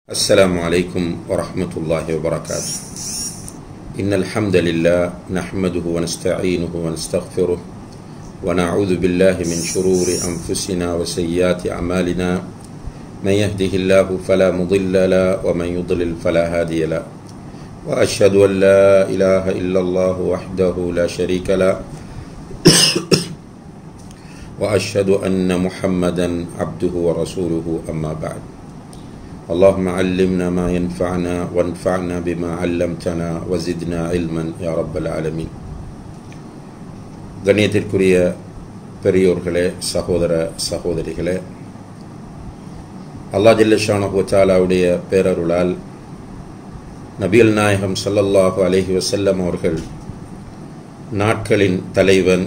السلام عليكم ورحمة الله وبركاته إن الحمد لله نحمده ونستعينه ونستغفره ونعوذ بالله من شرور أنفسنا وسيئات أعمالنا من يهده الله فلا مضل له ومن يضلل فلا هادي له وأشهد أن لا إله إلا الله وحده لا شريك له وأشهد أن محمدا عبده ورسوله أما بعد اللهم علمنا ما ينفعنا وانفعنا بما علمتنا وزدنا علما يا رب العالمين கண்ணியத்திற்குரிய பெரியோர்களே சகோதர சகோதரிகளே அல்லா ஜில்லஷானுடைய பேரருளால் நபியல் நாயகம் சல்லல்லாஹு அலஹி வசல்லம் அவர்கள் நாட்களின் தலைவன்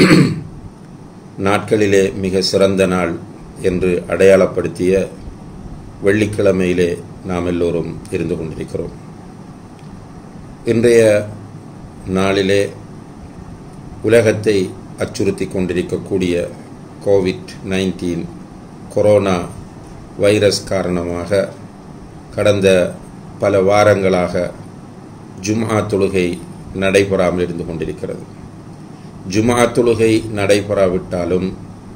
நாட்களிலே மிக சிறந்த நாள் என்று அடையாளப்படுத்திய வெள்ளிக்கிழமையிலே நாம் எல்லோரும் இருந்து கொண்டிருக்கிறோம் இன்றைய நாளிலே உலகத்தை அச்சுறுத்தி கொண்டிருக்கக்கூடிய கோவிட் நைன்டீன் கொரோனா வைரஸ் காரணமாக கடந்த பல வாரங்களாக ஜும்ஆ தொழுகை நடைபெறாமல் இருந்து கொண்டிருக்கிறது ஜுமா தொழுகை நடைபெறாவிட்டாலும்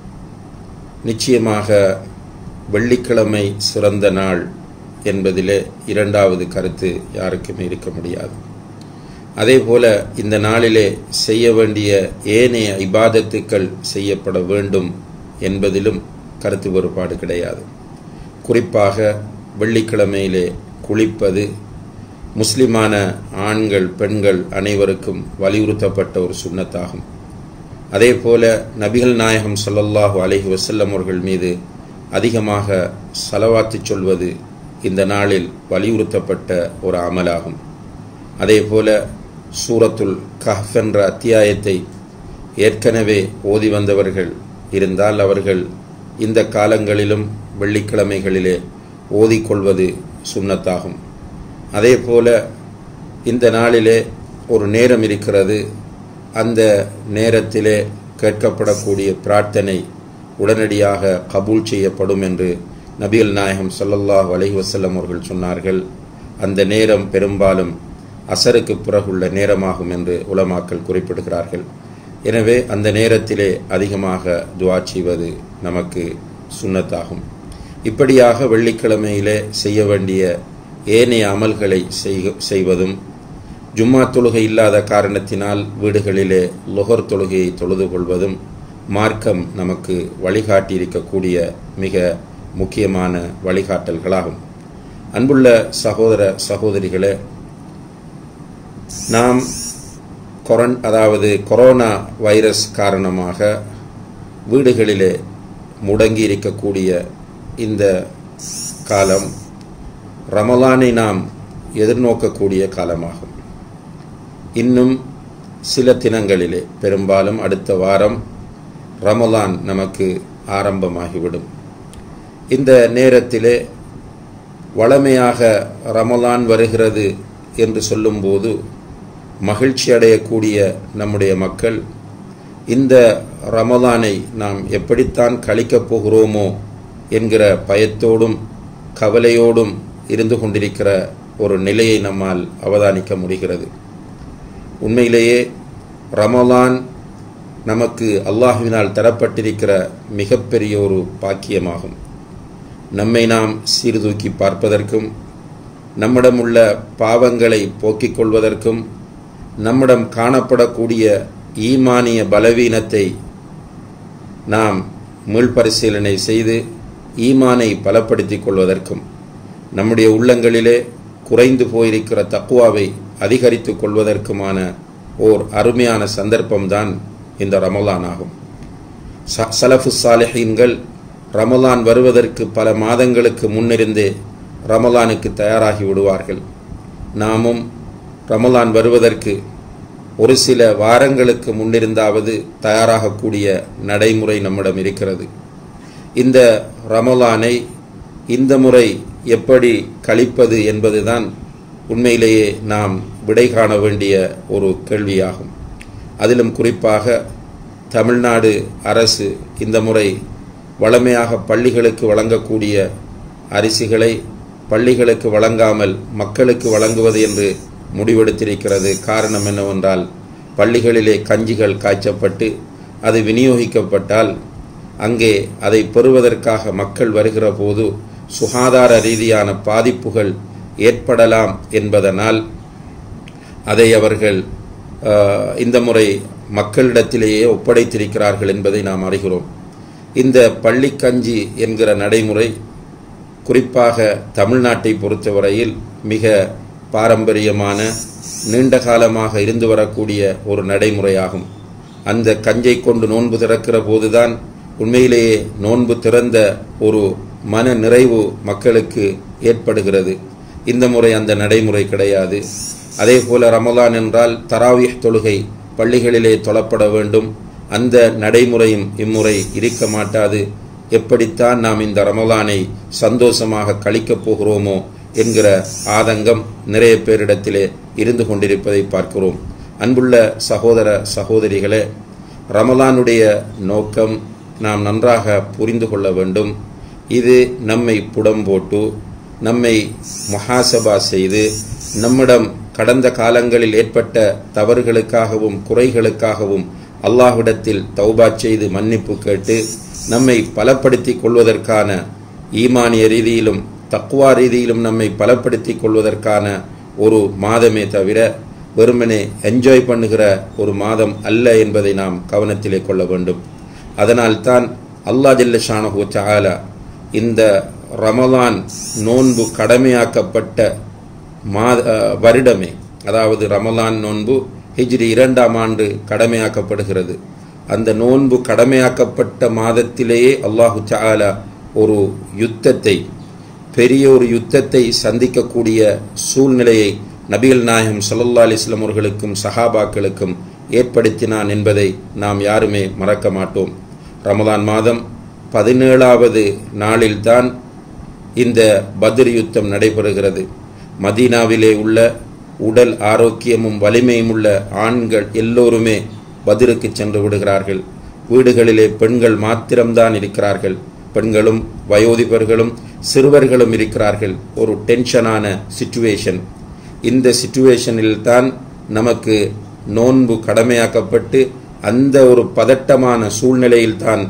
நிச்சயமாக வெள்ளிக்கிழமை சிறந்த நாள் என்பதிலே இரண்டாவது கருத்து யாருக்குமே இருக்க முடியாது அதே போல இந்த நாளிலே செய்ய வேண்டிய ஏனைய இபாதத்துக்கள் செய்யப்பட வேண்டும் என்பதிலும் கருத்து வேறுபாடு கிடையாது குறிப்பாக வெள்ளிக்கிழமையிலே குளிப்பது முஸ்லிமான ஆண்கள் பெண்கள் அனைவருக்கும் வலியுறுத்தப்பட்ட ஒரு சுண்ணத்தாகும் அதே போல நபிகள் நாயகம் சொல்லல்லாஹு அலஹி வசல்லம் அவர்கள் மீது அதிகமாக செலவாத்து சொல்வது இந்த நாளில் வலியுறுத்தப்பட்ட ஒரு அமலாகும் அதே போல சூரத்துல் கஹ் என்ற அத்தியாயத்தை ஏற்கனவே ஓதி வந்தவர்கள் இருந்தால் அவர்கள் இந்த காலங்களிலும் வெள்ளிக்கிழமைகளிலே ஓதிக்கொள்வது சுண்ணத்தாகும் அதே போல இந்த நாளிலே ஒரு நேரம் இருக்கிறது அந்த நேரத்திலே கேட்கப்படக்கூடிய பிரார்த்தனை உடனடியாக கபூல் செய்யப்படும் என்று நபிகள் நாயகம் சொல்லல்லாஹ் அலஹி வசல்லம் அவர்கள் சொன்னார்கள் அந்த நேரம் பெரும்பாலும் அசருக்கு பிறகுள்ள நேரமாகும் என்று உலமாக்கள் குறிப்பிடுகிறார்கள் எனவே அந்த நேரத்திலே அதிகமாக துவா செய்வது நமக்கு சுண்ணத்தாகும் இப்படியாக வெள்ளிக்கிழமையிலே செய்ய வேண்டிய ஏனைய அமல்களை செய்வதும் ஜும்மா தொழுகை இல்லாத காரணத்தினால் வீடுகளிலே லொஹர் தொழுகையை தொழுது கொள்வதும் மார்க்கம் நமக்கு வழிகாட்டியிருக்கக்கூடிய மிக முக்கியமான வழிகாட்டல்களாகும் அன்புள்ள சகோதர சகோதரிகளே நாம் கொரன் அதாவது கொரோனா வைரஸ் காரணமாக வீடுகளிலே முடங்கி இருக்கக்கூடிய இந்த காலம் ரமலானை நாம் எதிர்நோக்கக்கூடிய காலமாகும் இன்னும் சில தினங்களிலே பெரும்பாலும் அடுத்த வாரம் ரமலான் நமக்கு ஆரம்பமாகிவிடும் இந்த நேரத்திலே வளமையாக ரமலான் வருகிறது என்று சொல்லும்போது மகிழ்ச்சி அடையக்கூடிய நம்முடைய மக்கள் இந்த ரமலானை நாம் எப்படித்தான் கழிக்கப் போகிறோமோ என்கிற பயத்தோடும் கவலையோடும் இருந்து கொண்டிருக்கிற ஒரு நிலையை நம்மால் அவதானிக்க முடிகிறது உண்மையிலேயே ரமலான் நமக்கு அல்லாஹுவினால் தரப்பட்டிருக்கிற மிகப்பெரிய ஒரு பாக்கியமாகும் நம்மை நாம் சீர்தூக்கி பார்ப்பதற்கும் நம்மிடம் உள்ள பாவங்களை போக்கிக் கொள்வதற்கும் நம்மிடம் காணப்படக்கூடிய ஈமானிய பலவீனத்தை நாம் மீள்பரிசீலனை செய்து ஈமானை பலப்படுத்திக் கொள்வதற்கும் நம்முடைய உள்ளங்களிலே குறைந்து போயிருக்கிற தக்குவாவை அதிகரித்து கொள்வதற்குமான ஓர் அருமையான சந்தர்ப்பம்தான் இந்த ரமலான் ஆகும் சலஃபு சாலிஹீன்கள் ரமலான் வருவதற்கு பல மாதங்களுக்கு முன்னிருந்தே ரமலானுக்கு தயாராகி விடுவார்கள் நாமும் ரமலான் வருவதற்கு ஒரு சில வாரங்களுக்கு முன்னிருந்தாவது தயாராகக்கூடிய நடைமுறை நம்மிடம் இருக்கிறது இந்த ரமலானை இந்த முறை எப்படி கழிப்பது என்பதுதான் உண்மையிலேயே நாம் விடை காண வேண்டிய ஒரு கேள்வியாகும் அதிலும் குறிப்பாக தமிழ்நாடு அரசு இந்த முறை வளமையாக பள்ளிகளுக்கு வழங்கக்கூடிய அரிசிகளை பள்ளிகளுக்கு வழங்காமல் மக்களுக்கு வழங்குவது என்று முடிவெடுத்திருக்கிறது காரணம் என்னவென்றால் பள்ளிகளிலே கஞ்சிகள் காய்ச்சப்பட்டு அது விநியோகிக்கப்பட்டால் அங்கே அதை பெறுவதற்காக மக்கள் வருகிற போது சுகாதார ரீதியான பாதிப்புகள் ஏற்படலாம் என்பதனால் அதை அவர்கள் அஹ், இந்த முறை மக்களிடத்திலேயே ஒப்படைத்திருக்கிறார்கள் என்பதை நாம் அறிகிறோம் இந்த பள்ளிக்கஞ்சி என்கிற நடைமுறை குறிப்பாக தமிழ்நாட்டை பொறுத்தவரையில் மிக பாரம்பரியமான நீண்ட காலமாக இருந்து வரக்கூடிய ஒரு நடைமுறையாகும் அந்த கஞ்சை கொண்டு நோன்பு திறக்கிற போதுதான் உண்மையிலேயே நோன்பு திறந்த ஒரு மன நிறைவு மக்களுக்கு ஏற்படுகிறது இந்த முறை அந்த நடைமுறை கிடையாது அதே போல ரமலான் என்றால் தராவிஹ் தொழுகை பள்ளிகளிலே தொழப்பட வேண்டும் அந்த நடைமுறையும் இம்முறை இருக்க மாட்டாது எப்படித்தான் நாம் இந்த ரமலானை சந்தோஷமாக கழிக்கப் போகிறோமோ என்கிற ஆதங்கம் நிறைய பேரிடத்திலே இருந்து கொண்டிருப்பதை பார்க்கிறோம் அன்புள்ள சகோதர சகோதரிகளே ரமலானுடைய நோக்கம் நாம் நன்றாக புரிந்து கொள்ள வேண்டும் இது நம்மை புடம்போட்டு நம்மை முஹாசபா செய்து நம்மிடம் கடந்த காலங்களில் ஏற்பட்ட தவறுகளுக்காகவும் குறைகளுக்காகவும் அல்லாஹ்விடத்தில் தௌபா செய்து மன்னிப்பு கேட்டு நம்மை பலப்படுத்திக் கொள்வதற்கான ஈமானிய ரீதியிலும் தக்குவா ரீதியிலும் நம்மை பலப்படுத்திக் கொள்வதற்கான ஒரு மாதமே தவிர வெறுமனே என்ஜாய் பண்ணுகிற ஒரு மாதம் அல்ல என்பதை நாம் கவனத்திலே கொள்ள வேண்டும் அதனால்தான் அல்லா ஜல்ல ஷானஹு தஆலா இந்த ரமலான் நோன்பு கடமையாக்கப்பட்ட மாத அஹ், வருடமே அதாவது ரமலான் நோன்பு ஹிஜ்ரி இரண்டாம் ஆண்டு கடமையாக்கப்படுகிறது அந்த நோன்பு கடமையாக்கப்பட்ட மாதத்திலேயே அல்லாஹு தஆலா ஒரு யுத்தத்தை பெரிய ஒரு யுத்தத்தை சந்திக்கக்கூடிய சூழ்நிலையை நபிகள் நாயகம் ஸல்லல்லாஹு அலைஹி வஸல்லம் அவர்களுக்கும் சஹாபாக்களுக்கும் ஏற்படுத்தினான் என்பதை நாம் யாருமே மறக்க மாட்டோம் ரமலான் மாதம் பதினேழாவது நாளில்தான் இந்த பத்ர் யுத்தம் நடைபெறுகிறது மதீனாவிலே உள்ள உடல் ஆரோக்கியமும் வலிமையும் உள்ள ஆண்கள் எல்லோருமே பதிருக்கு சென்று விடுகிறார்கள் வீடுகளிலே பெண்கள் மாத்திரம்தான் இருக்கிறார்கள் பெண்களும் வயோதிபர்களும் சிறுவர்களும் இருக்கிறார்கள் ஒரு டென்ஷனான சிச்சுவேஷன் இந்த சிச்சுவேஷனில் தான் நமக்கு நோன்பு கடமையாக்கப்பட்டு அந்த ஒரு பதட்டமான சூழ்நிலையில் தான்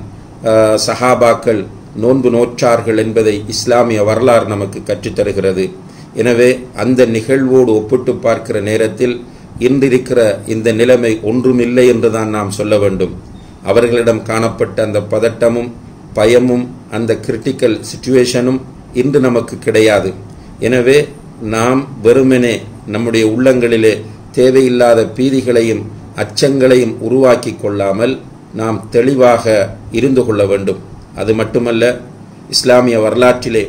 சஹாபாக்கள் நோன்பு நோற்றார்கள் என்பதை இஸ்லாமிய வரலாறு நமக்கு கற்றுத்தருகிறது எனவே அந்த நிகழ்வோடு ஒப்பிட்டு பார்க்கிற நேரத்தில் இன்றிருக்கிற இந்த நிலைமை ஒன்றுமில்லை என்றுதான் நாம் சொல்ல வேண்டும் அவர்களிடம் காணப்பட்ட அந்த பதட்டமும் பயமும் அந்த கிரிட்டிக்கல் சுச்சுவேஷனும் இன்று நமக்கு கிடையாது எனவே நாம் வெறுமனே நம்முடைய உள்ளங்களிலே தேவையில்லாத பீதிகளையும் அச்சங்களையும் உருவாக்கி கொள்ளாமல் நாம் தெளிவாக இருந்து கொள்ள வேண்டும் அது மட்டுமல்ல இஸ்லாமிய வரலாற்றிலே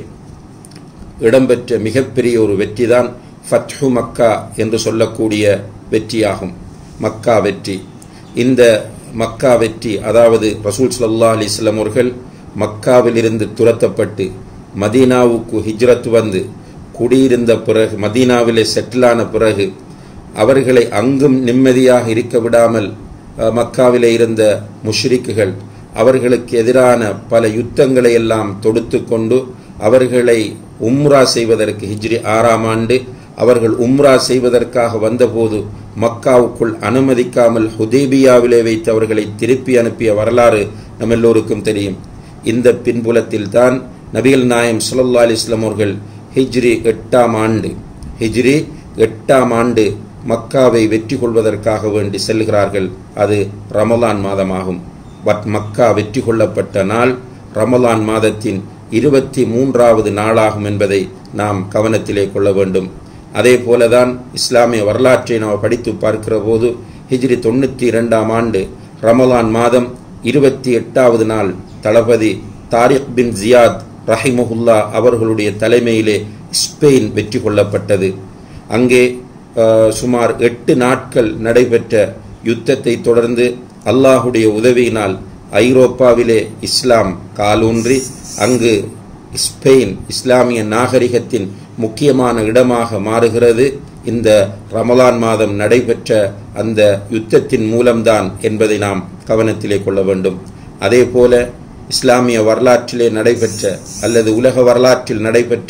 இடம்பெற்ற மிகப்பெரிய ஒரு வெற்றிதான் ஃபத்ஹு மக்கா என்று சொல்லக்கூடிய வெற்றியாகும் மக்கா வெற்றி இந்த மக்கா வெற்றி அதாவது ரசூல் ஸல்லல்லாஹு அலைஹி வஸல்லம் அவர்கள் மக்காவிலிருந்து துரத்தப்பட்டு மதீனாவுக்கு ஹிஜ்ரத் வந்து குடியிருந்த பிறகு மதீனாவிலே செட்டிலான பிறகு அவர்களை அங்கும் நிம்மதியாக இருக்க விடாமல் அஹ், மக்காவிலே இருந்த முஷ்ரிக்குகள் அவர்களுக்கு எதிரான பல யுத்தங்களை எல்லாம் தொடுத்து கொண்டு அவர்களை உம்ரா செய்வதற்கு ஹிஜ்ரி ஆறாம் ஆண்டு அவர்கள் உம்ரா செய்வதற்காக வந்தபோது மக்காவுக்குள் அனுமதிக்காமல் ஹுதேபியாவிலே வைத்து அவர்களை திருப்பி அனுப்பிய வரலாறு நம்ம எல்லோருக்கும் தெரியும் இந்த பின்புலத்தில் தான் நபிகள் நாயம் ஸல்லல்லாஹு அலைஹி வஸல்லம் அவர்கள் ஹிஜ்ரி எட்டாம் ஆண்டு ஹிஜ்ரி எட்டாம் ஆண்டு மக்காவை வெற்றி கொள்வதற்காக வேண்டி செல்கிறார்கள் அது ரமலான் மாதமாகும் பட் மக்கா வெற்றி கொள்ளப்பட்ட நாள் ரமலான் மாதத்தின் இருபத்தி மூன்றாவது நாளாகும் என்பதை நாம் கவனத்திலே கொள்ள வேண்டும் அதே போலதான் இஸ்லாமிய வரலாற்றை நாம் படித்து பார்க்கிற போது ஹிஜ்ரி தொண்ணூற்றி இரண்டாம் ஆண்டு ரமலான் மாதம் இருபத்தி எட்டாவது நாள் தளபதி தாரிக் பின் ஜியாத் ரஹிமஹுல்லா அவர்களுடைய தலைமையிலே ஸ்பெயின் வெற்றி கொள்ளப்பட்டது அங்கே அஹ், சுமார் எட்டு நாட்கள் நடைபெற்ற யுத்தத்தை தொடர்ந்து அல்லாஹுடைய உதவியினால் ஐரோப்பாவிலே இஸ்லாம் காலூன்றி அங்கு ஸ்பெயின் இஸ்லாமிய நாகரிகத்தின் முக்கியமான இடமாக மாறுகிறது இந்த ரமலான் மாதம் நடைபெற்ற அந்த யுத்தத்தின் மூலம்தான் என்பதை நாம் கவனத்திலே கொள்ள வேண்டும் அதே போல இஸ்லாமிய வரலாற்றிலே நடைபெற்ற அல்லது உலக வரலாற்றில் நடைபெற்ற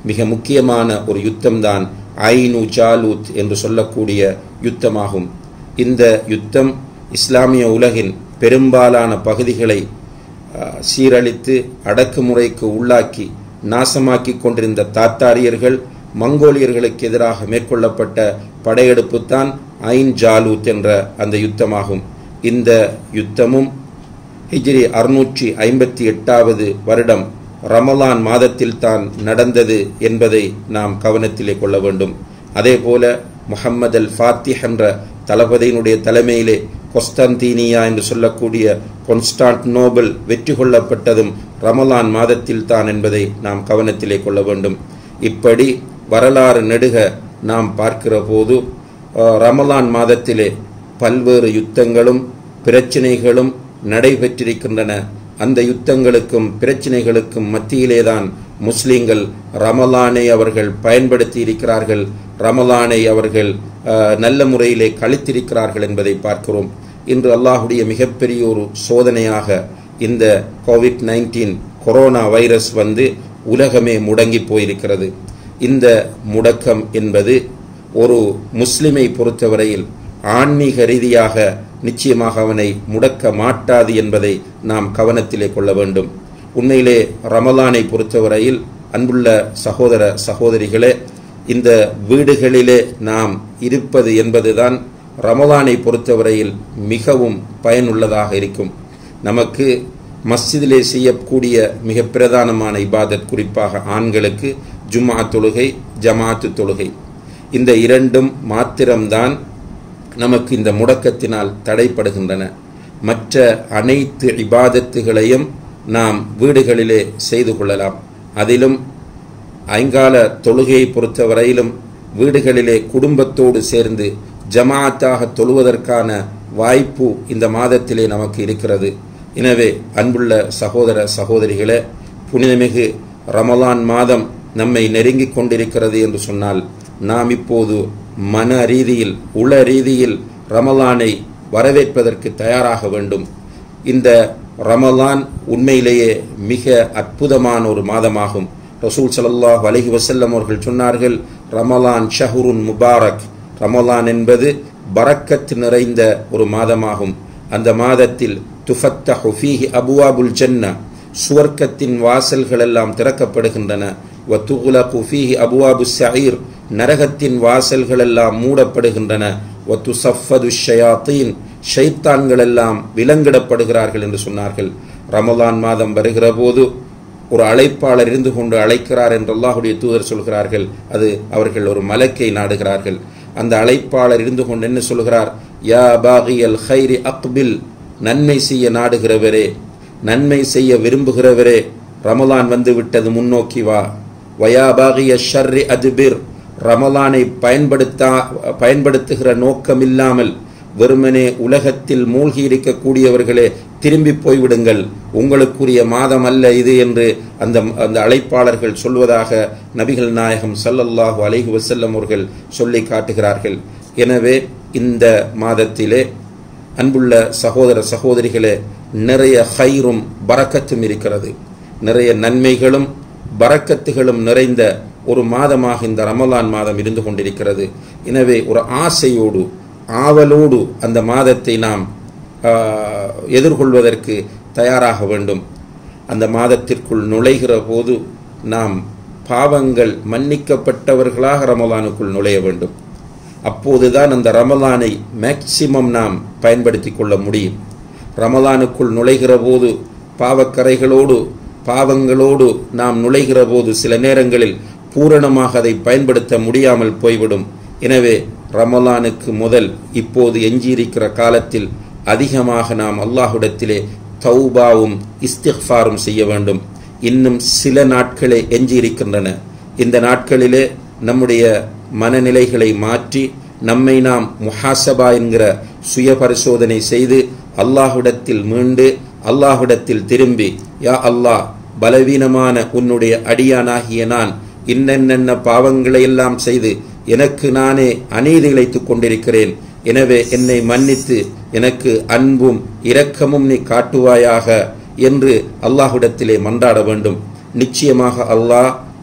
மிக முக்கியமான ஒரு யுத்தம்தான் ஐனு ஜாலூத் என்று சொல்லக்கூடிய யுத்தமாகும் இந்த யுத்தம் இஸ்லாமிய உலகின் பெரும்பாலான பகுதிகளை அஹ், சீரழித்து அடக்குமுறைக்கு உள்ளாக்கி நாசமாக்கி கொண்டிருந்த தாத்தாரியர்கள் மங்கோலியர்களுக்கு எதிராக மேற்கொள்ளப்பட்ட படையெடுப்பு தான் ஐன் ஜாலூத் என்ற அந்த யுத்தமாகும் இந்த யுத்தமும் ஹிஜ்ரி அறுநூற்றி ஐம்பத்தி எட்டாவது வருடம் ரமலான் மாதத்தில் தான் நடந்தது என்பதை நாம் கவனத்திலே கொள்ள வேண்டும் அதேபோல முஹம்மது அல் ஃபாத்திஹ் என்ற தளபதியினுடைய தலைமையிலே கொஸ்தந்தீனியா என்று சொல்லக்கூடிய கொன்ஸ்டான்டினோபிள் வெற்றி கொள்ளப்பட்டதும் ரமலான் மாதத்தில் தான் என்பதை நாம் கவனத்திலே கொள்ள வேண்டும் இப்படி வரலாறு நெடுக நாம் பார்க்கிற போது அஹ், ரமலான் மாதத்திலே பல்வேறு யுத்தங்களும் பிரச்சினைகளும் நடைபெற்றிருக்கின்றன அந்த யுத்தங்களுக்கும் பிரச்சினைகளுக்கும் மத்தியிலேதான் முஸ்லிம்கள் ரமலானை அவர்கள் பயன்படுத்தி இருக்கிறார்கள் ரமலானை அவர்கள் அஹ், நல்ல முறையிலே கழித்திருக்கிறார்கள் என்பதை பார்க்கிறோம் இன்று அல்லாஹுடைய மிகப்பெரிய ஒரு சோதனையாக இந்த கோவிட் நைன்டீன் கொரோனா வைரஸ் வந்து உலகமே முடங்கி போயிருக்கிறது இந்த முடக்கம் என்பது ஒரு முஸ்லிமை பொறுத்தவரையில் ஆன்மீக ரீதியாக நிச்சயமாக அவனை முடக்க மாட்டாது என்பதை நாம் கவனத்திலே கொள்ள வேண்டும் உண்மையிலே ரமலானை பொறுத்தவரையில் அன்புள்ள சகோதர சகோதரிகளே இந்த வீடுகளிலே நாம் இருப்பது என்பதுதான் ரமலானை பொறுத்தவரையில் மிகவும் பயனுள்ளதாக இருக்கும் நமக்கு மஸ்ஜிதிலே செய்யக்கூடிய மிக பிரதானமான இபாதத் குறிப்பாக ஆண்களுக்கு ஜும்ஆ தொழுகை ஜமாத்து தொழுகை இந்த இரண்டும் மாத்திரம்தான் நமக்கு இந்த முடக்கத்தினால் தடைப்படுகின்றன மற்ற அனைத்து இபாதத்துகளையும் நாம் வீடுகளிலே செய்து கொள்ளலாம் அதிலும் ஐங்கால தொழுகையை பொறுத்தவரையிலும் வீடுகளிலே குடும்பத்தோடு சேர்ந்து ஜமாத்தாக தொழுவதற்கான வாய்ப்பு இந்த மாதத்திலே நமக்கு இருக்கிறது எனவே அன்புள்ள சகோதர சகோதரிகளே புனிதமிகு ரமலான் மாதம் நம்மை நெருங்கிக் கொண்டிருக்கிறது என்று சொன்னால் நாம் இப்போது மன ரீதியில் உள ரீதியில் ரமலானை வரவேற்பதற்கு தயாராக வேண்டும் இந்த ரமலான் உண்மையிலேயே மிக அற்புதமான ஒரு மாதமாகும் ரசூல் ஸல்லல்லாஹு அலைஹி வஸல்லம் அவர்கள் சொன்னார்கள் ரமலான் ஷஹ்ருன் முபாரக் ரமலான் என்பது பரக்கத் நிறைந்த ஒரு மாதமாகும் அந்த மாதத்தில் துஃபத்தஹு ஃபீஹி அபுவாபுல் ஜன்னா சுவர்க்கத்தின் வாசல்கள் எல்லாம் திறக்கப்படுகின்றன வ துகுலகு ஃபீஹி அபுவாபு ஸஈர் நரகத்தின் வாசல்கள் எல்லாம் மூடப்படுகின்றன வ துஸஃபது ஷயாத்தீன் ஷைத்தான்கள் எல்லாம் விலங்கிடப்படுகிறார்கள் என்று சொன்னார்கள் ரமலான் மாதம் வருகிற போது ஒரு அழைப்பாளர் இருந்து கொண்டு அழைக்கிறார் என்று அல்லாஹுடைய தூதர் சொல்கிறார்கள் அது அவர்கள் ஒரு மலக்கை நாடுகிறார்கள் அந்த அழைப்பாளர் இருந்து கொண்டு என்ன சொல்கிறார் யா பாகியல் ஹைரி அக்பில் நன்மை செய்ய நாடுகிறவரே நன்மை செய்ய விரும்புகிறவரே ரமலான் வந்து விட்டது முன்னோக்கி வா வயா பாகிய ஷர்ரி அதுபிர் ரமலானை பயன்படுத்தா பயன்படுத்துகிற நோக்கமில்லாமல் வெறுமனே உலகத்தில் மூழ்கி இருக்கக்கூடியவர்களே திரும்பி போய்விடுங்கள் உங்களுக்குரிய மாதம் அல்ல இது என்று அந்த அந்த அழைப்பாளர்கள் சொல்வதாக நபிகள் நாயகம் ஸல்லல்லாஹு அலைஹி வஸல்லம் அவர்கள் சொல்லி காட்டுகிறார்கள் எனவே இந்த மாதத்திலே அன்புள்ள சகோதர சகோதரிகளே நிறைய ஹைரும் பரக்கத்தும் இருக்கிறது நிறைய நன்மைகளும் பரக்கத்துகளும் நிறைந்த ஒரு மாதமாக இந்த ரமலான் மாதம் இருந்து கொண்டிருக்கிறது எனவே ஒரு ஆசையோடு ஆவலோடு அந்த மாதத்தை நாம் ஆஹ், எதிர்கொள்வதற்கு தயாராக வேண்டும் அந்த மாதத்திற்குள் நுழைகிற போது நாம் பாவங்கள் மன்னிக்கப்பட்டவர்களாக ரமலானுக்குள் நுழைய வேண்டும் அப்போதுதான் அந்த ரமலானை மேக்சிமம் நாம் பயன்படுத்தி கொள்ள முடியும் ரமலானுக்குள் நுழைகிற போது பாவக்கரைகளோடு பாவங்களோடு நாம் நுழைகிற போது சில நேரங்களில் பூரணமாக அதை பயன்படுத்த முடியாமல் போய்விடும் எனவே ரமலானுக்கு முதல் இப்போது எஞ்சியிருக்கிற காலத்தில் அதிகமாக நாம் அல்லாஹ்விடத்திலே தௌபாவும் இஸ்திஃபாரும் செய்ய வேண்டும் இன்னும் சில நாட்களே எஞ்சியிருக்கின்றன இந்த நாட்களிலே நம்முடைய மனநிலைகளை மாற்றி நம்மை நாம் முஹாசபா என்கிற சுய பரிசோதனை செய்து அல்லாஹ்விடத்தில் மீண்டு அல்லாஹ்விடத்தில் திரும்பி யா அல்லாஹ் பலவீனமான உன்னுடைய அடியானாகிய நான் இன்னென்ன பாவங்களை எல்லாம் செய்து எனக்கு நானே அநீதி இழைத்துக் கொண்டிருக்கிறேன் எனவே என்னை மன்னித்து எனக்கு அன்பும் இரக்கமும் நீ காட்டுவாயாக என்று அல்லாஹ்விடத்திலே மன்றாட வேண்டும் நிச்சயமாக அல்லாஹ்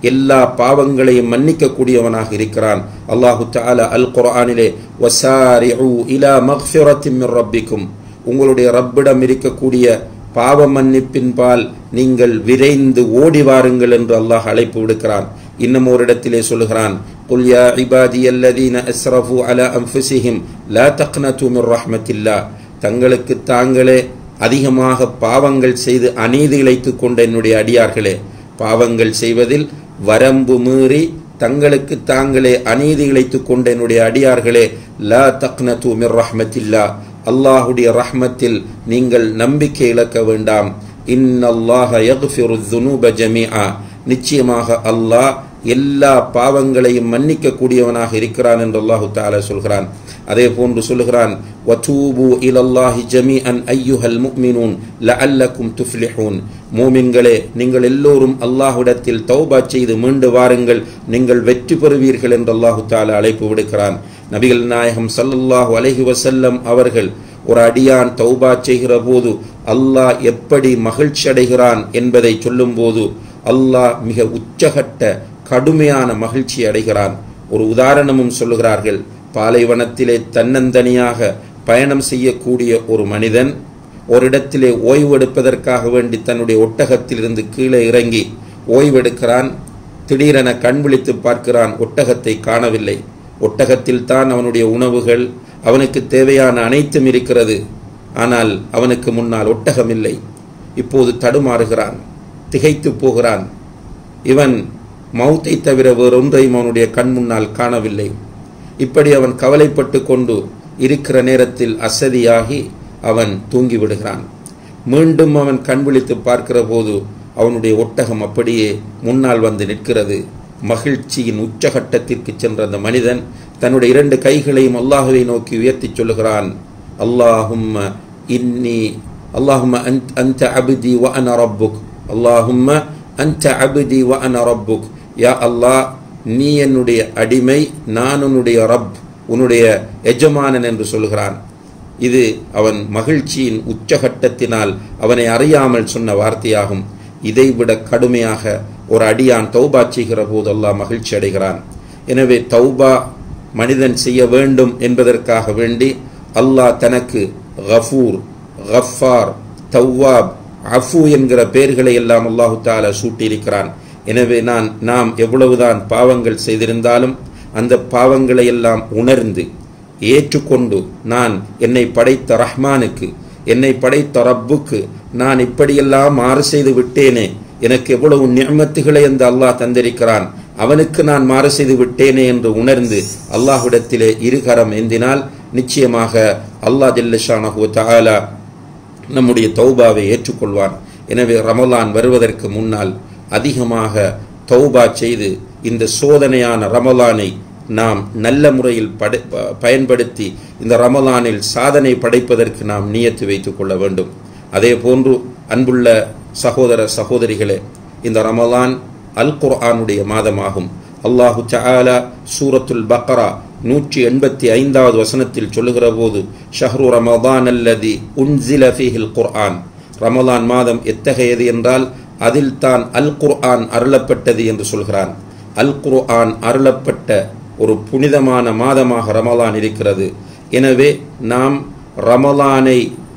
எல்லா பாவங்களையும் மன்னிக்கக்கூடியவனாக இருக்கிறான் அல்லாஹு தாலா அல் குர்ஆனிலே வசாரிஉ இலா மக்ஃபிரத்தின் மின் ரப்பிக்கும் உங்களுடைய ரப்பிடம் இருக்கக்கூடிய பாவ மன்னிப்பின்பால் நீங்கள் விரைந்து ஓடி வாருங்கள் என்று அல்லாஹ் அழைப்பு விடுக்கிறான் இன்னும் ஒரு இடத்திலே சொல்லுகிறான் قل يا عبادي الذين اسرفوا على انفسهم لا تقنطوا من رحمه الله தங்களுக்கு தாங்களே அதிகமாக பாவங்கள் செய்து அநீதி இழைத்துக் கொண்ட என்னுடைய அடியார்களே பாவங்கள் செய்வதில் வரம்பு மீறி தங்களுக்கு தாங்களே அநீதி இழைத்துக் கொண்ட என்னுடைய அடியார்களே லா தக்னது மிர் ரஹ்மத்தில்லா அல்லாஹுடைய ரஹ்மத்தில் நீங்கள் நம்பிக்கை இழக்க வேண்டாம் இன்னல்லாஹ யக்ஃபிரு துனூப ஜமீஆ நிச்சயமாக அல்லாஹ் எல்லா பாவங்களையும் மன்னிக்க கூடியவனாக இருக்கிறான் என்று அல்லாஹு தாலா சொல்கிறான் அதே போன்று சொல்கிறான் வதூபு இலல்லாஹி ஜமீஅன் ஐயுஹல் முஃமினூன் லஅல்லக்கும் துஃப்லிஹூன் மூமின்களே நீங்கள் எல்லோரும் அல்லாஹ்விடத்தில் தௌபா செய்து மீண்டு வாருங்கள் நீங்கள் வெற்றி பெறுவீர்கள் என்று அல்லாஹு தாலா அழைப்பு விடுக்கிறான் நபிகள் நாயகம் சல்லல்லாஹு அலைஹி வசல்லம் அவர்கள் ஒரு அடியான் தௌபா செய்கிற போது அல்லாஹ் எப்படி மகிழ்ச்சி அடைகிறான் என்பதை சொல்லும்போது அல்லாஹ் மிக உச்சகட்ட கடுமையான மகிழ்ச்சி அடைகிறான் ஒரு உதாரணமும் சொல்லுகிறார்கள் பாலைவனத்திலே தன்னந்தனியாக பயணம் செய்யக்கூடிய ஒரு மனிதன் ஒரு இடத்திலே ஓய்வெடுப்பதற்காக வேண்டி தன்னுடைய ஒட்டகத்திலிருந்து கீழே இறங்கி ஓய்வெடுக்கிறான் திடீரென கண் விழித்து பார்க்கிறான் ஒட்டகத்தை காணவில்லை ஒட்டகத்தில் தான் அவனுடைய உணவுகள் அவனுக்கு தேவையான அனைத்தும் இருக்கிறது ஆனால் அவனுக்கு முன்னால் ஒட்டகம் இல்லை இப்போது தடுமாறுகிறான் திகைத்து போகிறான் இவன் மௌத்தை தவிர வேறொன்றையும் அவனுடைய கண் முன்னால் காணவில்லை இப்படி அவன் கவலைப்பட்டு கொண்டு இருக்கிற நேரத்தில் அசதியாகி அவன் தூங்கி விடுகிறான் மீண்டும் அவன் கண் விழித்து பார்க்கிற போது அவனுடைய ஒட்டகம் அப்படியே முன்னால் வந்து நிற்கிறது மகிழ்ச்சியின் உச்சகட்டத்திற்கு சென்ற அந்த மனிதன் தன்னுடைய இரண்டு கைகளையும் அல்லாஹுவை நோக்கி உயர்த்தி சொல்லுகிறான் அல்லாஹும்ம இன்னி அல்லாஹும்ம அந்த அபிதி வ அன ரப்புக் அல்லாஹும்ம அந்த அபிதி வ அன ரப்புக் யா அல்லாஹ் நீ என்னுடைய அடிமை நான் உன்னுடைய ரப் உன்னுடைய எஜமானன் என்று சொல்கிறான் இது அவன் மகிழ்ச்சியின் உச்சகட்டத்தினால் அவனை அறியாமல் சொன்ன வார்த்தையாகும் இதைவிட கடுமையாக ஒரு அடியான் தௌபா செய்கிற போது அல்லாஹ் மகிழ்ச்சி அடைகிறான் எனவே தௌபா மனிதன் செய்ய வேண்டும் என்பதற்காக வேண்டி அல்லாஹ் தனக்கு கஃபூர் கஃபார் தவ்வாப் அஃபு என்கிற பெயர்களை எல்லாம் அல்லாஹு தாலா சூட்டியிருக்கிறான் எனவே நான் நாம் எவ்வளவுதான் பாவங்கள் செய்திருந்தாலும் அந்த பாவங்களை எல்லாம் உணர்ந்து ஏற்றுக்கொண்டு நான் என்னை படைத்த ரஹ்மானுக்கு என்னை படைத்த ரப்புக்கு நான் இப்படியெல்லாம் மாறு செய்து விட்டேனே எனக்கு எவ்வளவு நியமத்துகளை அந்த அல்லாஹ் தந்திருக்கிறான் அவனுக்கு நான் மாறு செய்து விட்டேனே என்று உணர்ந்து அல்லாஹ்விடத்திலே இருகரம் ஏந்தினால் நிச்சயமாக அல்லாஹ் ஜல்லஷானஹு தஆலா நம்முடைய தௌபாவை ஏற்றுக்கொள்வான் எனவே ரமலான் வருவதற்கு முன்னால் அதிகமாக தௌபா செய்து இந்த சோதனையான ரமலானை நாம் நல்ல முறையில் படை பயன்படுத்தி இந்த ரமலானில் சாதனை படைப்பதற்கு நாம் நியத்து வைத்துக் கொள்ள வேண்டும் அதே போன்று அன்புள்ள சகோதர சகோதரிகளே இந்த ரமலான் அல் குர்ஆனுடைய மாதமாகும் அல்லாஹு தஆலா சூரத்துல் பக்ரா நூற்றி எண்பத்தி ஐந்தாவது வசனத்தில் சொல்லுகிற போது ஷஹ்ரு ரமதான் அல்லதி உன்சில ஃபீஹில் குர்ஆன் ரமலான் மாதம் எத்தகையது என்றால் அதில் தான் அல் குர்ஆன் அருளப்பட்டது என்று சொல்கிறான் அல் குர்ஆன் அருளப்பட்ட ஒரு புனிதமான மாதமாக ரமலான் இருக்கிறது எனவே நாம் ரமலானை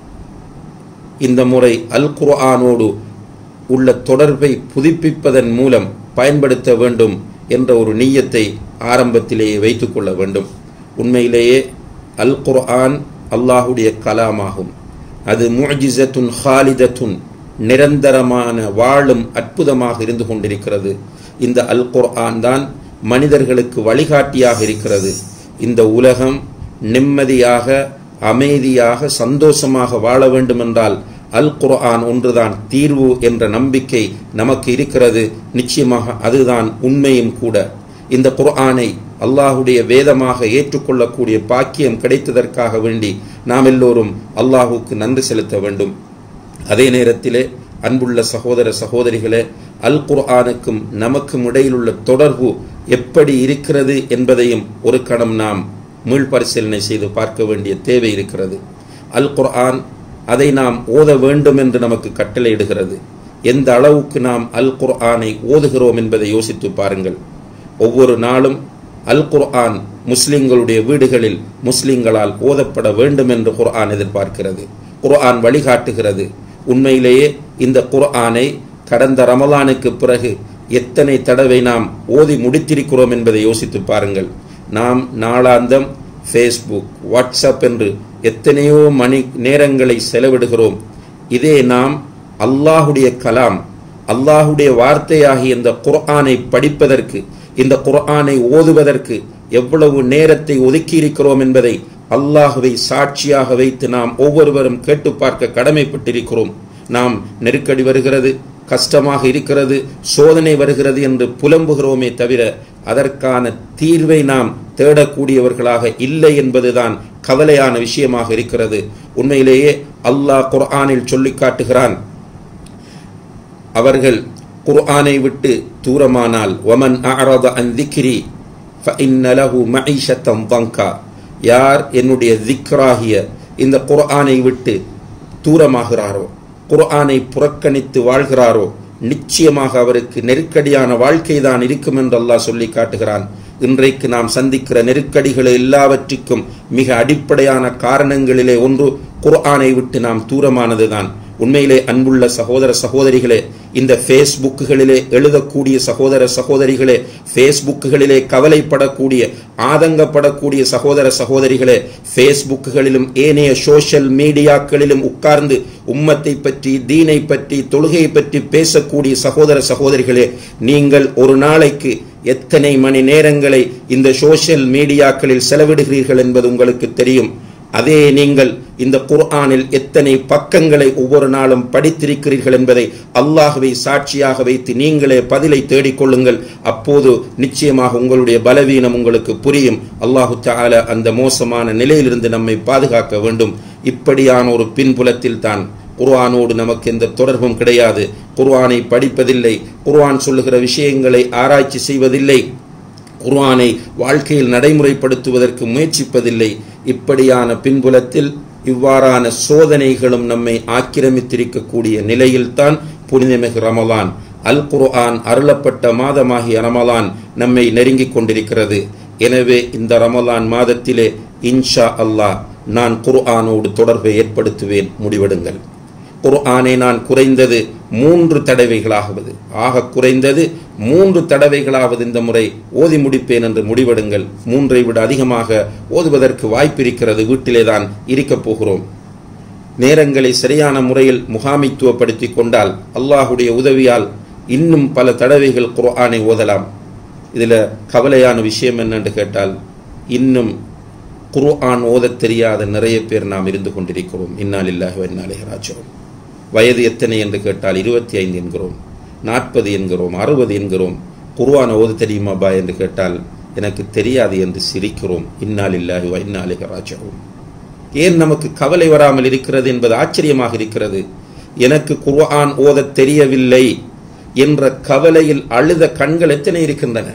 இந்த முறை அல் குர்ஆனோடு உள்ள தொடர்பை புதுப்பிப்பதன் மூலம் பயன்படுத்த வேண்டும் என்ற ஒரு நீயத்தை ஆரம்பத்திலேயே வைத்துக்கொள்ள வேண்டும் உண்மையிலேயே அல் குர்ஆன் அல்லாஹுடைய கலாமாகும் அது முஜிசத்துன் ஹாலிதத்துன் நிரந்தரமான வாழும் அற்புதமாக இருந்து கொண்டிருக்கிறது இந்த அல் குர்ஆன் தான் மனிதர்களுக்கு வழிகாட்டியாக இருக்கிறது இந்த உலகம் நிம்மதியாக அமைதியாக சந்தோஷமாக வாழ வேண்டுமென்றால் அல் குர்ஆன் ஒன்றுதான் தீர்வு என்ற நம்பிக்கை நமக்கு இருக்கிறது நிச்சயமாக அதுதான் உண்மையும் கூட இந்த குர்ஆனை அல்லாஹுடைய வேதமாக ஏற்றுக்கொள்ளக்கூடிய பாக்கியம் கிடைத்ததற்காக வேண்டி நாம் எல்லோரும் அல்லாஹுக்கு நன்றி செலுத்த வேண்டும் அதே நேரத்திலே அன்புள்ள சகோதர சகோதரிகளே அல் குர்ஆனுக்கும் நமக்கும் இடையிலுள்ள தொடர்பு எப்படி இருக்கிறது என்பதையும் ஒரு கணம் நாம் மீள்பரிசீலனை செய்து பார்க்க வேண்டிய தேவை இருக்கிறது அல் குர்ஆன் அதை நாம் ஓத வேண்டும் என்று நமக்கு கட்டளையிடுகிறது எந்த அளவுக்கு நாம் அல் குர்ஆனை ஓதுகிறோம் என்பதை யோசித்து பாருங்கள் ஒவ்வொரு நாளும் அல் குர்ஆன் முஸ்லிம்களுடைய வீடுகளில் முஸ்லிம்களால் ஓதப்பட வேண்டும் என்று குர்ஆன் எதிர்பார்க்கிறது குர்ஆன் வழிகாட்டுகிறது உண்மையிலேயே இந்த குர்ஆனை கடந்த ரமலானுக்கு பிறகு எத்தனை தடவை நாம் ஓதி முடித்திருக்கிறோம் என்பதை யோசித்து பாருங்கள் நாம் நாளாந்தம் ஃபேஸ்புக் வாட்ஸ்அப் என்று எத்தனையோ மணி நேரங்களை செலவிடுகிறோம் இதே நாம் அல்லாஹுடைய கலாம் அல்லாஹுடைய வார்த்தையாகிய இந்த குர்ஆனை படிப்பதற்கு இந்த குர்ஆனை ஓதுவதற்கு எவ்வளவு நேரத்தை ஒதுக்கியிருக்கிறோம் என்பதை அல்லாஹுவை சாட்சியாக வைத்து நாம் ஒவ்வொருவரும் கேட்டு பார்க்க கடமைப்பட்டிருக்கிறோம் நாம் நெருக்கடி வருகிறது கஷ்டமாக இருக்கிறது சோதனை வருகிறது என்று புலம்புகிறோமே தவிர அதற்கான தீர்வை நாம் தேடக்கூடியவர்களாக இல்லை என்பதுதான் கவலையான விஷயமாக இருக்கிறது உண்மையிலேயே அல்லாஹ் குர்ஆனில் சொல்லி காட்டுகிறான் அவர்கள் குர்ஆனை விட்டு தூரமானால் ஒமன் அஅரத அன் திக்ரி فإن له معيشة ضنكا யார் என்னுடைய திக்ராகிய இந்த குர்ஆனை விட்டு தூரமாகிறாரோ குர்ஆனை புறக்கணித்து வாழ்கிறாரோ நிச்சயமாக அவருக்கு நெருக்கடியான வாழ்க்கை தான் இருக்கும் என்று அல்லாஹ் சொல்லி காட்டுகிறான் இன்றைக்கு நாம் சந்திக்கிற நெருக்கடிகளை எல்லாவற்றிற்கும் மிக அடிப்படையான காரணங்களிலே ஒன்று குர்ஆனை விட்டு நாம் தூரமானதுதான் உண்மையிலே அன்புள்ள சகோதர சகோதரிகளே இந்த ஃபேஸ்புக்குகளிலே எழுதக்கூடிய சகோதர சகோதரிகளே ஃபேஸ்புக்குகளிலே கவலைப்படக்கூடிய ஆதங்கப்படக்கூடிய சகோதர சகோதரிகளே ஃபேஸ்புக்குகளிலும் ஏனைய சோஷியல் மீடியாக்களிலும் உட்கார்ந்து உம்மத்தை பற்றி தீனை பற்றி தொழுகையை பற்றி பேசக்கூடிய சகோதர சகோதரிகளே நீங்கள் ஒரு நாளைக்கு எத்தனை மணி நேரங்களை இந்த சோஷியல் மீடியாக்களில் செலவிடுகிறீர்கள் என்பது உங்களுக்கு தெரியும் அதே நீங்கள் இந்த குர்ஆனில் எத்தனை பக்கங்களை ஒவ்வொரு நாளும் படித்திருக்கிறீர்கள் என்பதை அல்லாஹுவை சாட்சியாக வைத்து நீங்களே பதிலை தேடிக்கொள்ளுங்கள் அப்போது நிச்சயமாக உங்களுடைய பலவீனம் உங்களுக்கு புரியும் அல்லாஹு தால அந்த மோசமான நிலையிலிருந்து நம்மை பாதுகாக்க வேண்டும் இப்படியான ஒரு பின்புலத்தில் தான் குர்ஆனோடு நமக்கு எந்த தொடர்பும் கிடையாது குர்ஆனை படிப்பதில்லை குர்ஆன் சொல்லுகிற விஷயங்களை ஆராய்ச்சி செய்வதில்லை குர்ஆனை வாழ்க்கையில் நடைமுறைப்படுத்துவதற்கு முயற்சிப்பதில்லை இப்படியான பின்புலத்தில் இவ்வாறான சோதனைகளும் நம்மை ஆக்கிரமித்திருக்கக்கூடிய நிலையில்தான் புனிதமிகு ரமலான் அல் குர்ஆன் அருளப்பட்ட மாதமாகிய ரமலான் நம்மை நெருங்கிக் கொண்டிருக்கிறது எனவே இந்த ரமலான் மாதத்திலே இன்ஷா அல்லாஹ் நான் குர்ஆனோடு தொடர்பை ஏற்படுத்துவேன் முடிவெடுங்கள் குர்ஆனை நான் குறைந்தது மூன்று தடவைகளாகுவது ஆக குறைந்தது மூன்று தடவைகளாவது இந்த முறை ஓதி முடிப்பேன் என்று முடிவெடுங்கள் மூன்றை விட அதிகமாக ஓதுவதற்கு வாய்ப்பிருக்கிறது வீட்டிலே தான் இருக்கப் போகிறோம் நேரங்களை சரியான முறையில் முகாமித்துவப்படுத்தி கொண்டால் அல்லாஹுடைய உதவியால் இன்னும் பல தடவைகள் குர்ஆனை ஓதலாம் இதில் கவலையான விஷயம் என்னென்று கேட்டால் இன்னும் குர்ஆன் ஓதத் தெரியாத நிறைய பேர் நாம் இருந்து கொண்டிருக்கிறோம் இன்னாலில்லாஹி வன்னாலே ராஜோம் வயது எத்தனை என்று கேட்டால் இருபத்தி ஐந்து என்கிறோம் நாற்பது என்கிறோம் அறுபது என்கிறோம் குர்ஆன் ஓத தெரியுமாபா என்று கேட்டால் எனக்கு தெரியாது என்று சிரிக்கிறோம் இன்னாலில்லாஹி வ இன்னாலிக ராஜோம் ஏன் நமக்கு கவலை வராமல் இருக்கிறது என்பது ஆச்சரியமாக இருக்கிறது எனக்கு குர்ஆன் ஓத தெரியவில்லை என்ற கவலையில் அழுத கண்கள் எத்தனை இருக்கின்றன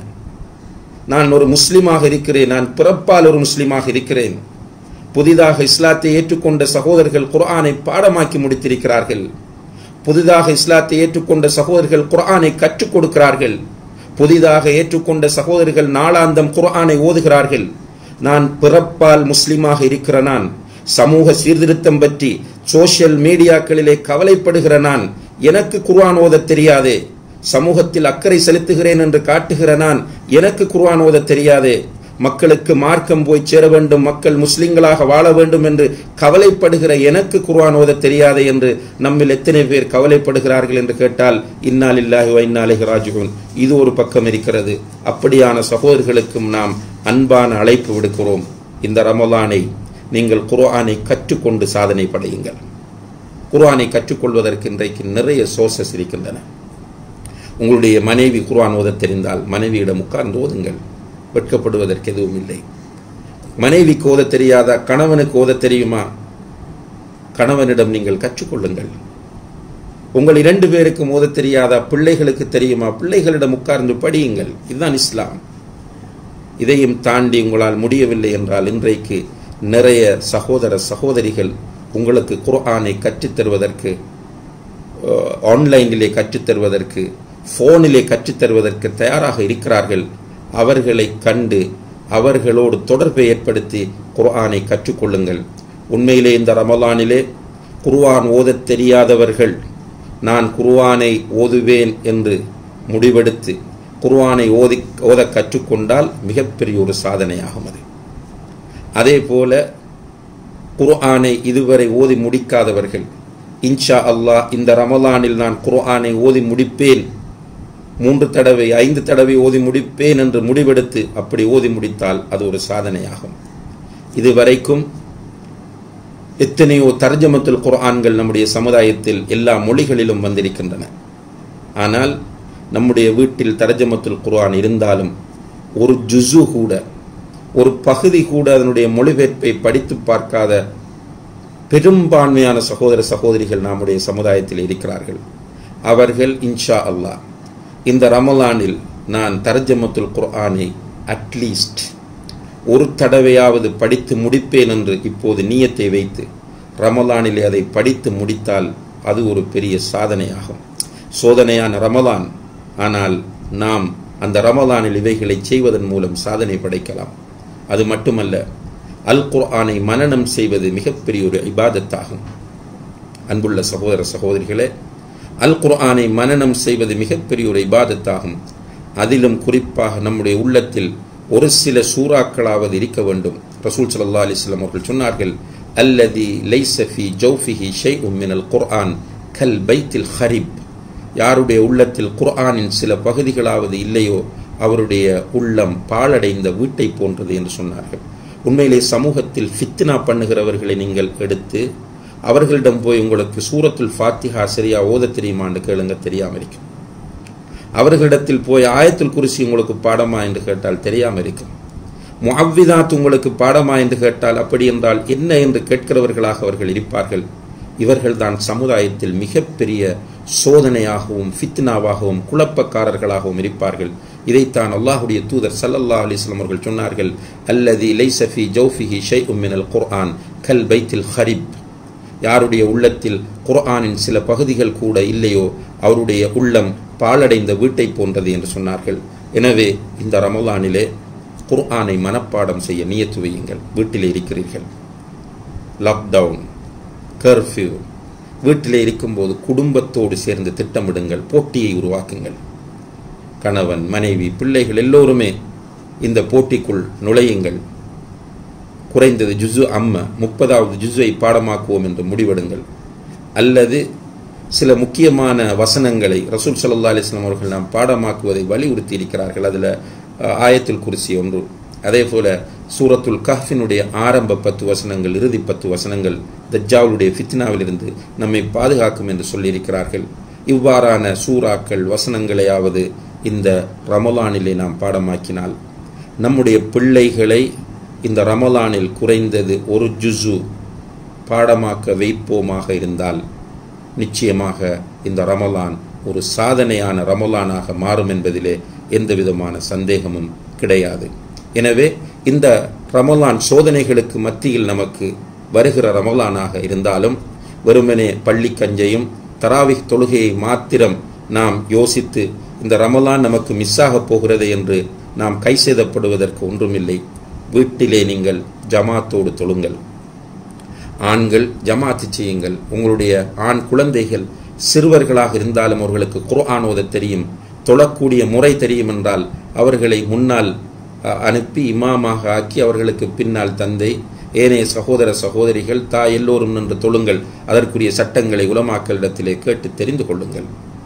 நான் ஒரு முஸ்லிமாக இருக்கிறேன் நான் பிறப்பால் ஒரு முஸ்லிமாக இருக்கிறேன் புதிதாக இஸ்லாத்தை ஏற்றுக்கொண்ட சகோதரர்கள் குர்ஆனை பாடமாக்கி முடித்திருக்கிறார்கள் புதிதாக இஸ்லாத்தை ஏற்றுக்கொண்ட சகோதரர்கள் குர்ஆனை கற்றுக் கொடுக்கிறார்கள் புதிதாக ஏற்றுக்கொண்ட சகோதரர்கள் நாளாந்தம் குர்ஆனை ஓதுகிறார்கள் நான் பிறப்பால் முஸ்லிமாக இருக்கிற நான் சமூக சீர்திருத்தம் பற்றி சோசியல் மீடியாக்களிலே கவலைப்படுகிற நான் எனக்கு குர்ஆன் ஓத தெரியாதே சமூகத்தில் அக்கறை செலுத்துகிறேன் என்று காட்டுகிற நான் எனக்கு குர்ஆன் ஓத தெரியாதே மக்களுக்கு மார்க்கம் போய் சேர வேண்டும் மக்கள் முஸ்லிம்களாக வாழ வேண்டும் என்று கவலைப்படுகிற எனக்கு குர்ஆன் ஓத தெரியாதே என்று நம்மில் எத்தனை பேர் கவலைப்படுகிறார்கள் என்று கேட்டால் இன்னால் இல்லாஹி வைநாளிக ராஜுகன் இது ஒரு பக்கம் இருக்கிறது அப்படியான சகோதரர்களுக்கும் நாம் அன்பான அழைப்பு விடுக்கிறோம் இந்த ரமலானை நீங்கள் குர்ஆனை கற்றுக்கொண்டு சாதனை படையுங்கள் குர்ஆனை கற்றுக்கொள்வதற்கு இன்றைக்கு நிறைய சோர்சஸ் இருக்கின்றன உங்களுடைய மனைவி குர்ஆன் ஓத தெரிந்தால் மனைவியிடம் உட்கார்ந்து ஓதுங்கள் வெட்கப்படுவதற்கு எதுவும் இல்லை மனைவிக்கு ஓத தெரியாதா கணவனுக்கு ஓத தெரியுமா கணவனிடம் நீங்கள் கற்றுக்கொள்ளுங்கள் உங்கள் இரண்டு பேருக்கும் ஓத தெரியாதா பிள்ளைகளுக்கு தெரியுமா பிள்ளைகளிடம் உட்கார்ந்து படியுங்கள் இதுதான் இஸ்லாம் இதையும் தாண்டி உங்களால் முடியவில்லை என்றால் இன்றைக்கு நிறைய சகோதர சகோதரிகள் உங்களுக்கு குர்ஆனை கற்றுத் தருவதற்கு ஆன்லைனிலே கற்றுத்தருவதற்கு ஃபோனிலே கற்றுத்தருவதற்கு தயாராக இருக்கிறார்கள் அவர்களை கண்டு அவர்களோடு தொடர்பை ஏற்படுத்தி குர்ஆனை கற்றுக்கொள்ளுங்கள் உண்மையிலே இந்த ரமலானிலே குர்ஆன் ஓதத் தெரியாதவர்கள் நான் குர்ஆனை ஓதுவேன் என்று முடிவெடுத்து குர்ஆனை ஓதி ஓத கற்றுக்கொண்டால் மிகப்பெரிய ஒரு சாதனையாகும் அது அதே போல குர்ஆனை இதுவரை ஓதி முடிக்காதவர்கள் இன்ஷா அல்லாஹ் இந்த ரமலானில் நான் குர்ஆனை ஓதி முடிப்பேன் மூன்று தடவை ஐந்து தடவை ஓதி முடிப்பேன் என்று முடிவெடுத்து அப்படி ஓதி முடித்தால் அது ஒரு சாதனையாகும் இதுவரைக்கும் எத்தனையோ தர்ஜமத்துல் குர்ஆன்கள் நம்முடைய சமுதாயத்தில் எல்லா மொழிகளிலும் வந்திருக்கின்றன ஆனால் நம்முடைய வீட்டில் தர்ஜமத்துல் குர்ஆன் இருந்தாலும் ஒரு ஜுசு கூட ஒரு பகுதி கூட அதனுடைய மொழிபெயர்ப்பை படித்து பார்க்காத பெரும்பான்மையான சகோதர சகோதரிகள் நம்முடைய சமுதாயத்தில் இருக்கிறார்கள் அவர்கள் இன்ஷா அல்லாஹ் இந்த ரமலானில் நான் தர்ஜமத்துல் குர்ஆனை அட்லீஸ்ட் ஒரு தடவையாவது படித்து முடிப்பேன் என்று இப்போது நீயத்தை வைத்து ரமலானிலே அதை படித்து முடித்தால் அது ஒரு பெரிய சாதனையாகும் சோதனையான ரமலான் ஆனால் நாம் அந்த ரமலானில் இவைகளை செய்வதன் மூலம் சாதனை படைக்கலாம் அது மட்டுமல்ல அல் குர்ஆனை மனனம் செய்வது மிகப்பெரிய ஒரு இபாதத்தாகும் அன்புள்ள சகோதர சகோதரிகளே அல் குர்ஆனை மனனம் செய்வது மிகப்பெரிய ஒரு இபாதத்தாகும் அதிலும் குறிப்பாக நம்முடைய உள்ளத்தில் ஒரு சில சூறாக்களாவது இருக்க வேண்டும் ரசூல் சல்லா அலிஸ்லாம் அவர்கள் சொன்னார்கள் அல்லதி லைசஃபி ஜௌஃபிஹி ஷை உம்மினல் குர்ஆன் கல் பைத்தில் ஹரிப் யாருடைய உள்ளத்தில் குர்ஆனின் சில பகுதிகளாவது இல்லையோ அவருடைய உள்ளம் பாழடைந்த வீட்டை போன்றது என்று சொன்னார்கள் உண்மையிலே சமூகத்தில் ஃபித்னா பண்ணுகிறவர்களை நீங்கள் எடுத்து அவர்களிடம் போய் உங்களுக்கு சூரத்துல் ஃபாத்திஹா சரியா ஓத தெரியுமான்னு கேளுங்க தெரியாமல் இருக்கும் அவர்களிடத்தில் போய் ஆயத்துல் குருசி உங்களுக்கு பாடமா என்று கேட்டால் தெரியாமல் இருக்கும் முஅவ்விதாத் உங்களுக்கு பாடமா என்று கேட்டால் அப்படி என்றால் என்ன என்று கேட்கிறவர்களாக அவர்கள் இருப்பார்கள் இவர்கள்தான் சமுதாயத்தில் மிகப்பெரிய சோதனையாகவும் ஃபித்னாவாகவும் குழப்பக்காரர்களாகவும் இருப்பார்கள் இதைத்தான் அல்லாஹுடைய தூதர் சல்லல்லா அலிஸ்லாம் அவர்கள் சொன்னார்கள் அல்லதி லைசஃபி ஜௌஃபிஹி ஷை உம்மினல் குர்ஆன் கல் பைத்தில் ஹரிப் யாருடைய உள்ளத்தில் குர்ஆனின் சில பகுதிகள் கூட இல்லையோ அவருடைய உள்ளம் பாழடைந்த வீட்டை போன்றது என்று சொன்னார்கள் எனவே இந்த ரமலானிலே குர்ஆனை மனப்பாடம் செய்ய நியத்து வையுங்கள் வீட்டிலே இருக்கிறீர்கள் லாக்டவுன் கர்ஃப்யூ வீட்டிலே இருக்கும்போது குடும்பத்தோடு சேர்ந்து திட்டமிடுங்கள் போட்டியை உருவாக்குங்கள் கணவன் மனைவி பிள்ளைகள் எல்லோருமே இந்த போட்டிக்குள் நுழையுங்கள் குறைந்தது ஜுசு அம்ம முப்பதாவது ஜுசுவை பாடமாக்குவோம் என்று முடிவெடுங்கள் அல்லது சில முக்கியமான வசனங்களை ரசூல் சல்லா அலிஸ்லாம் அவர்கள் நாம் பாடமாக்குவதை வலியுறுத்தி இருக்கிறார்கள் அதில் ஆயத்துல் குருசி ஒன்று அதே போல சூரத்துல் கஹ்ஃபினுடைய ஆரம்ப பத்து வசனங்கள் இறுதி பத்து வசனங்கள் தஜ்ஜாவுடைய ஃபித்னாவிலிருந்து நம்மை பாதுகாக்கும் என்று சொல்லியிருக்கிறார்கள் இவ்வாறான சூறாக்கள் வசனங்களையாவது இந்த ரமலானிலே நாம் பாடமாக்கினால் நம்முடைய பிள்ளைகளை இந்த ரமலானில் குறைந்தது ஒரு ஜுசு பாடமாக்க வைப்போமாக இருந்தால் நிச்சயமாக இந்த ரமலான் ஒரு சாதனையான ரமலானாக மாறும் என்பதிலே எந்த விதமான சந்தேகமும் கிடையாது எனவே இந்த ரமலான் சோதனைகளுக்கு மத்தியில் நமக்கு வருகிற ரமலானாக இருந்தாலும் வெறுமனே பள்ளி கஞ்சையும் தராவிக் தொழுகையை மாத்திரம் நாம் யோசித்து இந்த ரமலான் நமக்கு மிஸ் ஆக போகிறது என்று நாம் கை செய்தப்படுவதற்கு ஒன்றுமில்லை வீட்டிலே நீங்கள் ஜமாத்தோடு தொழுங்கள் ஆண்கள் ஜமாத்து செய்யுங்கள் உங்களுடைய ஆண் குழந்தைகள் சிறுவர்களாக இருந்தாலும் அவர்களுக்கு குர்ஆன் ஓத தெரியும் தொழக்கூடிய முறை தெரியும் என்றால் அவர்களை முன்னால் அனுப்பி இமாமாக ஆக்கி அவர்களுக்கு பின்னால் தந்தை ஏனைய சகோதர சகோதரிகள் தா எல்லோரும் நின்று தொழுங்கள் அதற்குரிய சட்டங்களை உலமாக்களிடத்திலே கேட்டு தெரிந்து கொள்ளுங்கள்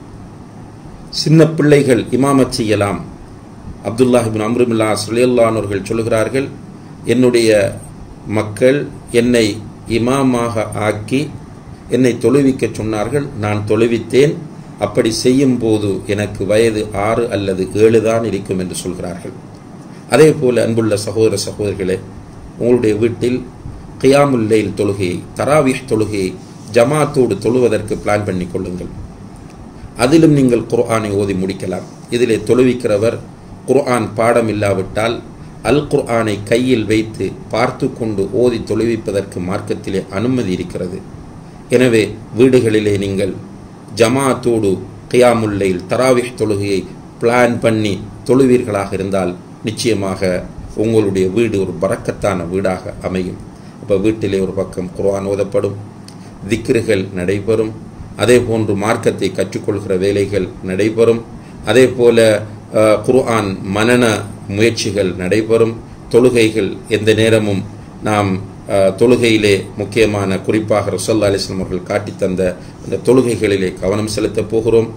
சின்ன பிள்ளைகள் இமாமத் செய்யலாம் அப்துல்லாஹிபின் அம்ருமில்லா சுலையல்லானவர்கள் சொல்கிறார்கள் என்னுடைய மக்கள் என்னை இமாமாக ஆக்கி என்னை தொழுவிக்க சொன்னார்கள் நான் தொழுவித்தேன் அப்படி செய்யும் போது எனக்கு வயது ஆறு அல்லது ஏழு தான் இருக்கும் என்று சொல்கிறார்கள் அதே போல அன்புள்ள சகோதர சகோதரிகளே உங்களுடைய வீட்டில் கியாமுல்லைல் தொழுகையை தராவிஹ் தொழுகையை ஜமாத்தோடு தொழுவதற்கு பிளான் பண்ணி கொள்ளுங்கள் அதிலும் நீங்கள் குர்ஆனை ஓதி முடிக்கலாம் இதிலே தொழுவிக்கிறவர் குர்ஆன் பாடம் இல்லாவிட்டால் அல் குர்ஆனை கையில் வைத்து பார்த்து கொண்டு ஓதி தொழுவிப்பதற்கு மார்க்கத்திலே அனுமதி இருக்கிறது எனவே வீடுகளிலே நீங்கள் ஜமாத்தோடு கியாமுல்லையில் தராவிஹ் தொழுகையை பிளான் பண்ணி தொழுவீர்களாக இருந்தால் நிச்சயமாக உங்களுடைய வீடு ஒரு பறக்கத்தான வீடாக அமையும் அப்போ வீட்டிலே ஒரு பக்கம் குர்ஆன் ஓதப்படும் திக்ருகள் நடைபெறும் அதே போன்று மார்க்கத்தை கற்றுக்கொள்கிற வேலைகள் நடைபெறும் அதே போல அஹ், குர்ஆன் மனன முயற்சிகள் நடைபெறும் தொழுகைகள் எந்த நேரமும் நாம் அஹ், தொழுகையிலே முக்கியமான குறிப்பாக ரசல்லா அலிஸ்லாம் அவர்கள் காட்டித் தந்த அந்த தொழுகைகளிலே கவனம் செலுத்தப் போகிறோம்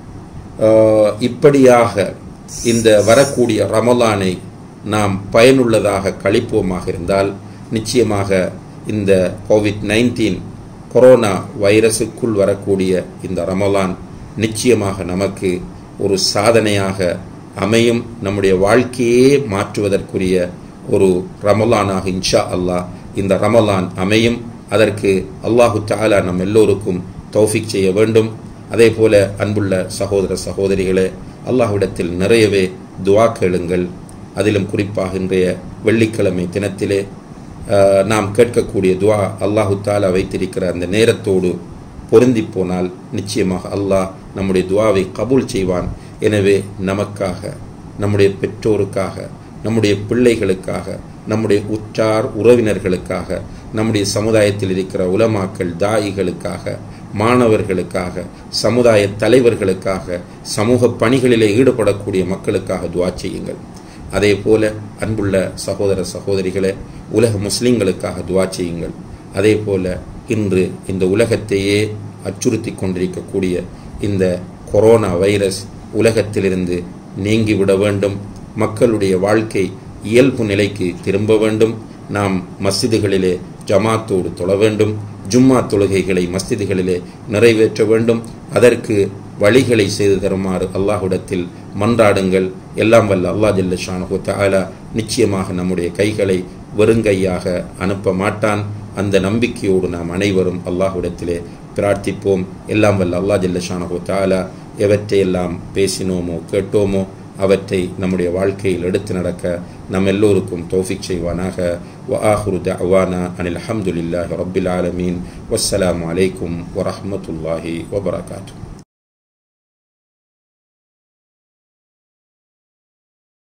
அஹ், இப்படியாக இந்த வரக்கூடிய ரமலானை நாம் பயனுள்ளதாக கழிப்போமாக இருந்தால் நிச்சயமாக இந்த கோவிட் நைன்டீன் கொரோனா வைரஸுக்குள் வரக்கூடிய இந்த ரமலான் நிச்சயமாக நமக்கு ஒரு சாதனையாக அமையும் நம்முடைய வாழ்க்கையே மாற்றுவதற்குரிய ஒரு ரமலானாக இன்ஷா அல்லாஹ் இந்த ரமலான் அமையும் அதற்கு அல்லாஹு தஆலா நம் எல்லோருக்கும் தௌஃபிக் செய்ய வேண்டும் அதே போல அன்புள்ள சகோதர சகோதரிகளே அல்லாஹ்விடத்தில் நிறையவே துவா கேளுங்கள் அதிலும் குறிப்பாக இன்றைய வெள்ளிக்கிழமை தினத்திலே அஹ், நாம் கேட்கக்கூடிய துவா அல்லாஹு தாலா வைத்திருக்கிற அந்த நேரத்தோடு பொருந்தி போனால் நிச்சயமாக அல்லாஹ் நம்முடைய துவாவை கபூல் செய்வான் எனவே நமக்காக நம்முடைய பெற்றோருக்காக நம்முடைய பிள்ளைகளுக்காக நம்முடைய உற்றார் உறவினர்களுக்காக நம்முடைய சமுதாயத்தில் இருக்கிற உலமாக்கள் தாயிகளுக்காக மாணவர்களுக்காக சமுதாய தலைவர்களுக்காக சமூக பணிகளிலே ஈடுபடக்கூடிய மக்களுக்காக துவா செய்யுங்கள் அதே போல அன்புள்ள சகோதர சகோதரிகளே உலக முஸ்லிம்களுக்காக துவா செய்யுங்கள் அதே போல இன்று இந்த உலகத்தையே அச்சுறுத்தி கொண்டிருக்கக்கூடிய இந்த கொரோனா வைரஸ் உலகத்திலிருந்து நீங்கிவிட வேண்டும் மக்களுடைய வாழ்க்கை இயல்பு நிலைக்கு திரும்ப வேண்டும் நாம் மஸ்ஜிதுகளிலே ஜமாத்தோடு தொழ வேண்டும் ஜும்மா தொழுகைகளை மஸ்ஜிதுகளிலே நிறைவேற்ற வேண்டும் அதற்கு வழிகளை செய்து தருமாறு அல்லாஹ்விடத்தில் மன்றாடுங்கள் எல்லாம் வல்ல அல்லாஹ் ஜல்ல ஷானஹு தஆலா நிச்சயமாக நம்முடைய கைகளை வெறுங்கையாக அனுப்ப மாட்டான் அந்த நம்பிக்கையோடு நாம் அனைவரும் அல்லாஹ்விடத்திலே பிரார்த்திப்போம் எல்லாம் வல்ல அல்லாஹ் ஜல்ல ஷானஹு தஆலா எவற்றையெல்லாம் பேசினோமோ கேட்டோமோ அவற்றை நம்முடைய வாழ்க்கையில் எடுத்து நடக்க நம் எல்லோருக்கும் தௌஃபிக் செய்வானாக وآخر دعوانا أن الحمد لله رب العالمين والسلام عليكم ورحمة الله وبركاته